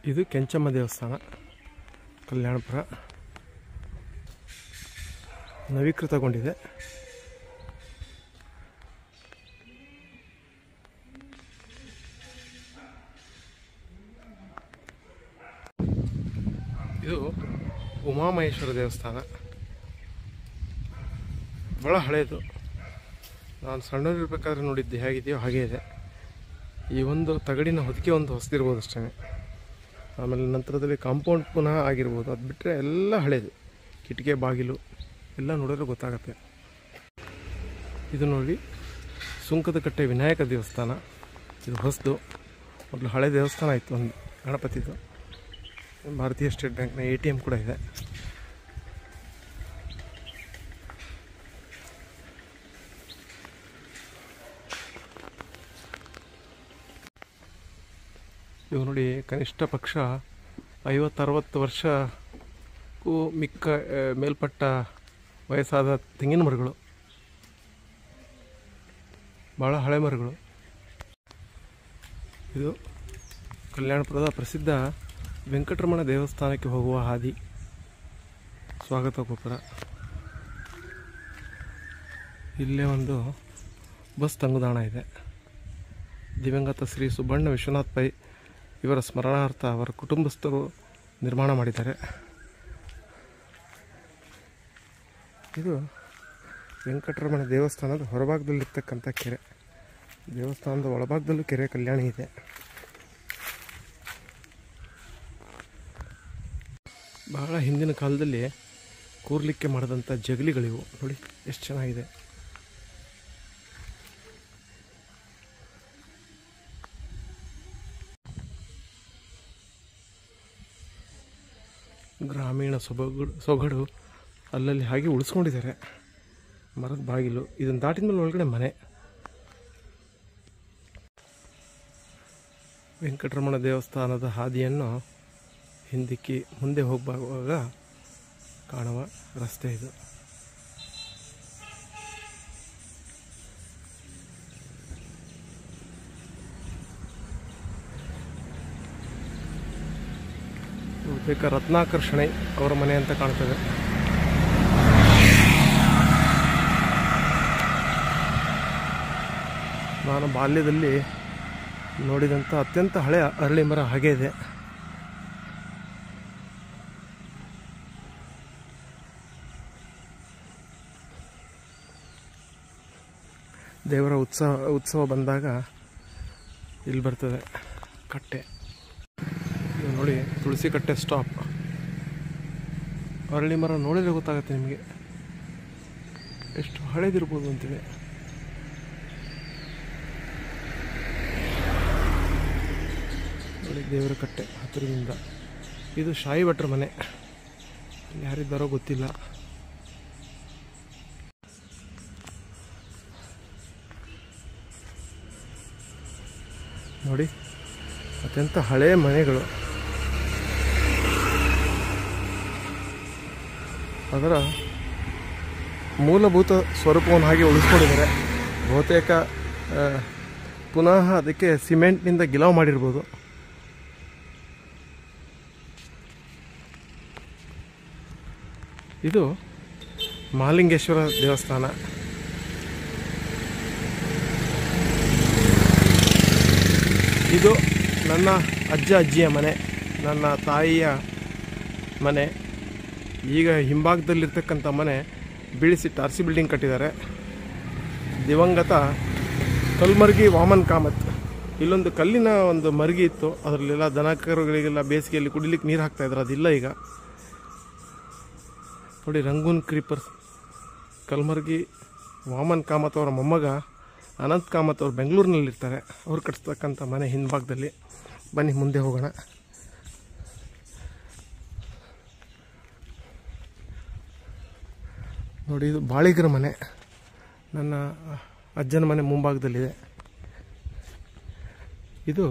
ಇದು ಕೆಂಚಮ್ಮ ದೇವಸ್ಥಾನ ಕಲ್ಯಾಣಪುರ ನವೀಕೃತಗೊಂಡಿದೆ ಇದು ಉಮಾಮಹೇಶ್ವರ ದೇವಸ್ಥಾನ ಭಾಳ ಹಳೆಯದು ನಾನು ಸಣ್ಣದಿರ್ಬೇಕಾದ್ರೆ ನೋಡಿದ್ದೆ ಹೇಗಿದೆಯೋ ಹಾಗೇ ಇದೆ ಈ ಒಂದು ತಗಡಿನ ಹೊದಿಕೆ ಒಂದು ಹೊಸದಿರ್ಬೋದು ಅಷ್ಟೇ ಆಮೇಲೆ ನಂತರದಲ್ಲಿ ಕಾಂಪೌಂಡ್ ಪುನಃ ಆಗಿರ್ಬೋದು ಅದು ಬಿಟ್ಟರೆ ಎಲ್ಲ ಹಳೇದು ಕಿಟಕಿ ಬಾಗಿಲು ಎಲ್ಲ ನೋಡಿದ್ರೆ ಗೊತ್ತಾಗತ್ತೆ ಇದು ನೋಡಿ ಸುಂಕದ ಕಟ್ಟೆ ವಿನಾಯಕ ದೇವಸ್ಥಾನ ಇದು ಹೊಸದು ಮೊದಲು ಹಳೆ ದೇವಸ್ಥಾನ ಇತ್ತು ಒಂದು ಗಣಪತಿದು ಭಾರತೀಯ ಸ್ಟೇಟ್ ಬ್ಯಾಂಕ್ನ ಎ ಟಿ ಎಮ್ ಕೂಡ ಇದೆ ಇವು ನೋಡಿ ಕನಿಷ್ಠ ಪಕ್ಷ ಐವತ್ತರವತ್ತು ವರ್ಷಕ್ಕೂ ಮಿಕ್ಕ ಆ, ಮೇಲ್ಪಟ್ಟ ವಯಸ್ಸಾದ ತೆಂಗಿನ ಮರಗಳು ಭಾಳ ಹಳೆ ಮರಗಳು ಇದು ಕಲ್ಯಾಣಪುರದ ಪ್ರಸಿದ್ಧ ವೆಂಕಟರಮಣ ದೇವಸ್ಥಾನಕ್ಕೆ ಹೋಗುವ ಹಾದಿ ಸ್ವಾಗತ ಗೋಪುರ ಇಲ್ಲೇ ಒಂದು ಬಸ್ ತಂಗುದಾಣ ಇದೆ ದಿವಂಗತ ಶ್ರೀ ಸುಬ್ಬಣ್ಣ ವಿಶ್ವನಾಥ್ ಪೈ ಇವರ ಸ್ಮರಣಾರ್ಥ ಅವರ ಕುಟುಂಬಸ್ಥರು ನಿರ್ಮಾಣ ಮಾಡಿದ್ದಾರೆ ಇದು ವೆಂಕಟರಮಣ ದೇವಸ್ಥಾನದ ಹೊರಭಾಗದಲ್ಲಿರ್ತಕ್ಕಂಥ ಕೆರೆ ದೇವಸ್ಥಾನದ ಒಳಭಾಗದಲ್ಲೂ ಕೆರೆ ಕಲ್ಯಾಣಿ ಇದೆ ಬಹಳ ಹಿಂದಿನ ಕಾಲದಲ್ಲಿ ಕೂರ್ಲಿಕ್ಕೆ ಮಾಡಿದಂಥ ಜಗಲಿಗಳಿವು ನೋಡಿ ಎಷ್ಟು ಚೆನ್ನಾಗಿದೆ ಗ್ರಾಮೀಣ ಸೊಬಗು ಸೊಗಡು ಅಲ್ಲಲ್ಲಿ ಹಾಗೆ ಉಳಿಸ್ಕೊಂಡಿದ್ದಾರೆ ಮರದ ಬಾಗಿಲು ಇದನ್ನು ದಾಟಿದ ಮೇಲೆ ಒಳಗಡೆ ಮನೆ ವೆಂಕಟರಮಣ ದೇವಸ್ಥಾನದ ಹಾದಿಯನ್ನು ಹಿಂದಿಕ್ಕಿ ಮುಂದೆ ಹೋಗುವಾಗ ಕಾಣುವ ರಸ್ತೆ ಇದು ಬಹುತೇಕ ರತ್ನಾಕರ್ಷಣೆ ಅವರ ಮನೆ ಅಂತ ಕಾಣ್ತದೆ ನಾನು ಬಾಲ್ಯದಲ್ಲಿ ನೋಡಿದಂಥ ಅತ್ಯಂತ ಹಳೆಯ ಅರಳಿ ಮರ ಹಾಗೆ ಇದೆ ದೇವರ ಉತ್ಸವ ಉತ್ಸವ ಬಂದಾಗ ಇಲ್ಲಿ ಬರ್ತದೆ ಕಟ್ಟೆ ಇದು ನೋಡಿ ತುಳಸಿ ಕಟ್ಟೆ ಸ್ಟಾಪ್ ಅರಳಿ ಮರ ನೋಡಿದ್ರೆ ಗೊತ್ತಾಗುತ್ತೆ ನಿಮಗೆ ಎಷ್ಟು ಹಳೇದಿರ್ಬೋದು ಅಂತೇಳಿ ನೋಡಿ ದೇವರ ಕಟ್ಟೆ ಹತ್ತಿರದಿಂದ ಇದು ಶಾಯಿ ಭಟ್ರ ಮನೆ ಯಾರಿದ್ದಾರೋ ಗೊತ್ತಿಲ್ಲ ನೋಡಿ ಅತ್ಯಂತ ಹಳೆಯ ಮನೆಗಳು ಅದರ ಮೂಲಭೂತ ಸ್ವರೂಪವನ್ನು ಹಾಗೆ ಉಳಿಸ್ಕೊಂಡಿದ್ದಾರೆ ಬಹುತೇಕ ಆ, ಪುನಃ ಅದಕ್ಕೆ ಸಿಮೆಂಟ್ನಿಂದ ಗಿಲಾವ್ ಮಾಡಿರ್ಬೋದು ಇದು ಮಹಾಲಿಂಗೇಶ್ವರ ದೇವಸ್ಥಾನ ಇದು ನನ್ನ ಅಜ್ಜ ಅಜ್ಜಿಯ ಮನೆ ನನ್ನ ತಾಯಿಯ ಮನೆ ಈಗ ಹಿಂಭಾಗದಲ್ಲಿರ್ತಕ್ಕಂಥ ಮನೆ ಬೀಳಿಸಿ ಟಾರ್ಸಿ ಬಿಲ್ಡಿಂಗ್ ಕಟ್ಟಿದ್ದಾರೆ ದಿವಂಗತ ಕಲ್ಮರ್ಗಿ ವಾಮನ್ ಕಾಮತ್ ಇಲ್ಲೊಂದು ಕಲ್ಲಿನ ಒಂದು ಮರ್ಗಿ ಇತ್ತು ಅದರಲ್ಲೆಲ್ಲ ದನ ಕರುಗಳಿಗೆಲ್ಲ ಬೇಸಿಗೆಯಲ್ಲಿ ಕುಡಿಲಿಕ್ಕೆ ನೀರು ಹಾಕ್ತಾ ಇದ್ರು ಅದಿಲ್ಲ ಈಗ ನೋಡಿ ರಂಗೂನ್ ಕ್ರೀಪರ್ಸ್ ಕಲ್ಮರ್ಗಿ ವಾಮನ್ ಕಾಮತ್ ಅವರ ಮೊಮ್ಮಗ ಅನಂತ್ ಕಾಮತ್ ಅವರು ಬೆಂಗಳೂರಿನಲ್ಲಿರ್ತಾರೆ ಅವ್ರು ಕಟ್ಸ್ತಕ್ಕಂಥ ಮನೆ ಹಿಂಭಾಗದಲ್ಲಿ ಬನ್ನಿ ಮುಂದೆ ಹೋಗೋಣ ನೋಡಿ ಇದು ಬಾಳಿಗರ ಮನೆ ನನ್ನ ಅಜ್ಜನ ಮನೆ ಮುಂಭಾಗದಲ್ಲಿದೆ ಇದು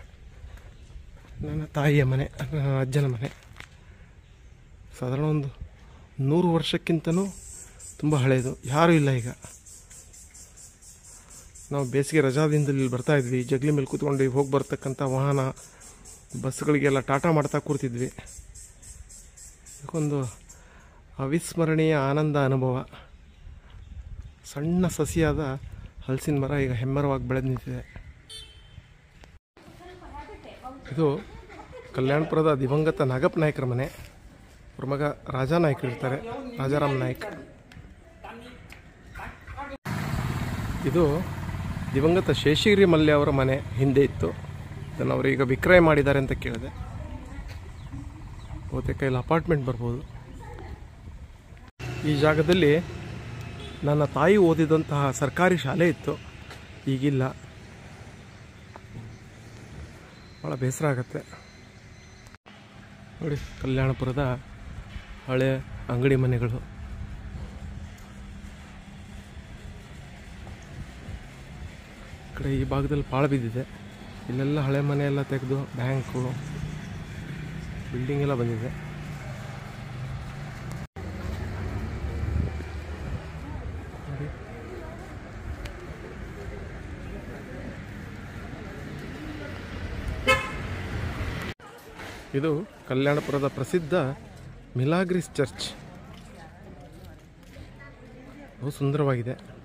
ನನ್ನ ತಾಯಿಯ ಮನೆ ನನ್ನ ಅಜ್ಜನ ಮನೆ ಸಾಧಾರಣ ಒಂದು ನೂರು ವರ್ಷಕ್ಕಿಂತನೂ ತುಂಬ ಹಳೆಯದು ಯಾರೂ ಇಲ್ಲ ಈಗ ನಾವು ಬೇಸಿಗೆ ರಜಾದಿಂದ ಇಲ್ಲಿ ಬರ್ತಾ ಇದ್ವಿ ಜಗಲಿ ಮೇಲೆ ಕೂತ್ಕೊಂಡು ಹೋಗಿ ಬರ್ತಕ್ಕಂಥ ವಾಹನ ಬಸ್ಗಳಿಗೆಲ್ಲ ಟಾಟಾ ಮಾಡ್ತಾ ಕೂರ್ತಿದ್ವಿ ಇದಕ್ಕೊಂದು ಅವಿಸ್ಮರಣೀಯ ಆನಂದ ಅನುಭವ ಸಣ್ಣ ಸಸಿಯಾದ ಹಲಸಿನ ಮರ ಈಗ ಹೆಮ್ಮರವಾಗಿ ಬೆಳೆದು ನಿಂತಿದೆ ಇದು ಕಲ್ಯಾಣಪುರದ ದಿವಂಗತ ನಾಗಪ್ಪ ನಾಯ್ಕರ ಮನೆ ಅವ್ರ ಮಗ ರಾಜಾ ನಾಯ್ಕರು ಇರ್ತಾರೆ ರಾಜಾರಾಮ್ ನಾಯ್ಕ್ ಇದು ದಿವಂಗತ ಶೇಷಗಿರಿ ಮಲ್ಯ ಅವರ ಮನೆ ಹಿಂದೆ ಇತ್ತು ಇದನ್ನು ಅವರು ಈಗ ವಿಕ್ರಯ ಮಾಡಿದ್ದಾರೆ ಅಂತ ಕೇಳಿದೆ ಬಹುತೇಕ ಇಲ್ಲಿ ಅಪಾರ್ಟ್ಮೆಂಟ್ ಬರ್ಬೋದು ಈ ಜಾಗದಲ್ಲಿ ನನ್ನ ತಾಯಿ ಓದಿದಂತಹ ಸರ್ಕಾರಿ ಶಾಲೆ ಇತ್ತು ಈಗಿಲ್ಲ ಭಾಳ ಬೇಸರ ಆಗತ್ತೆ ನೋಡಿ ಕಲ್ಯಾಣಪುರದ ಹಳೆ ಅಂಗಡಿ ಮನೆಗಳು ಈ ಕಡೆ ಈ ಭಾಗದಲ್ಲಿ ಪಾಳು ಬಿದ್ದಿದೆ ಇಲ್ಲೆಲ್ಲ ಹಳೆ ಮನೆ ಎಲ್ಲ ತೆಗೆದು ಬ್ಯಾಂಕು ಬಿಲ್ಡಿಂಗ್ ಎಲ್ಲ ಬಂದಿದೆ ನೋಡಿ. ಇದು ಕಲ್ಯಾಣಪುರದ ಪ್ರಸಿದ್ಧ ಮಿಲಾಗ್ರಿಸ್ ಚರ್ಚ್ ಬಹು ಸುಂದರವಾಗಿದೆ